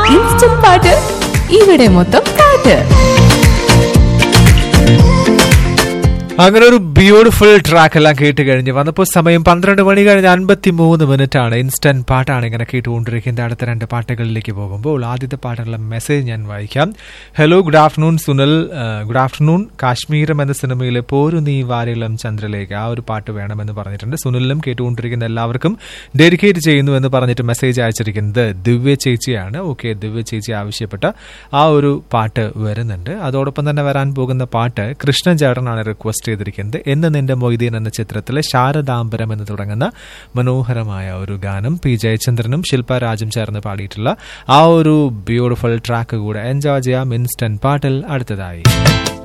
instant പാട്ട് ഇവിടെ മൊത്തം പാട്ട് അങ്ങനെ ഒരു ബ്യൂട്ടിഫുൾ ട്രാക്ക് എല്ലാം കേട്ട് കഴിഞ്ഞ് വന്നപ്പോൾ സമയം പന്ത്രണ്ട് മണി കഴിഞ്ഞ് അൻപത്തി മൂന്ന് മിനിറ്റ് ആണ് ഇൻസ്റ്റന്റ് പാട്ടാണ് ഇങ്ങനെ കേട്ടുകൊണ്ടിരിക്കുന്നത് അടുത്ത രണ്ട് പാട്ടുകളിലേക്ക് പോകുമ്പോൾ ആദ്യത്തെ പാട്ടുള്ള മെസ്സേജ് ഞാൻ വായിക്കാം hello good afternoon Sunil good afternoon Kashmeeram എന്ന സിനിമയിലെ പോരു നീ വാരിളം ചന്ദ്രലേഖ ആ ഒരു പാട്ട് വേണമെന്ന് പറഞ്ഞിട്ടുണ്ട് സുനിലിനും കേട്ടുകൊണ്ടിരിക്കുന്ന എല്ലാവർക്കും ഡെഡിക്കേറ്റ് ചെയ്യുന്നു എന്ന് പറഞ്ഞിട്ട് മെസ്സേജ് അയച്ചിരിക്കുന്നത് ദിവ്യ ചേച്ചിയാണ് ഓക്കെ ദിവ്യ ചേച്ചി ആവശ്യപ്പെട്ട ആ ഒരു പാട്ട് വരുന്നുണ്ട് അതോടൊപ്പം തന്നെ വരാൻ പോകുന്ന പാട്ട് കൃഷ്ണൻ ചേട്ടനാണ് റിക്വസ്റ്റ് ചെയ്തിരിക്കുന്നത് എന്ന് നിന്റെ മൊയ്തീൻ എന്ന ചിത്രത്തിലെ ശാരദാംബരം എന്ന് തുടങ്ങുന്ന മനോഹരമായ ഒരു ഗാനം പി ജയചന്ദ്രനും ശില്പ രാജും ചേർന്ന് പാടിയിട്ടുള്ള ആ ഒരു ബ്യൂട്ടിഫുൾ ട്രാക്ക് കൂടെ എൻജോയ് ചെയ്യാം ഇൻസ്റ്റന്റ് പാട്ടിൽ അടുത്തതായി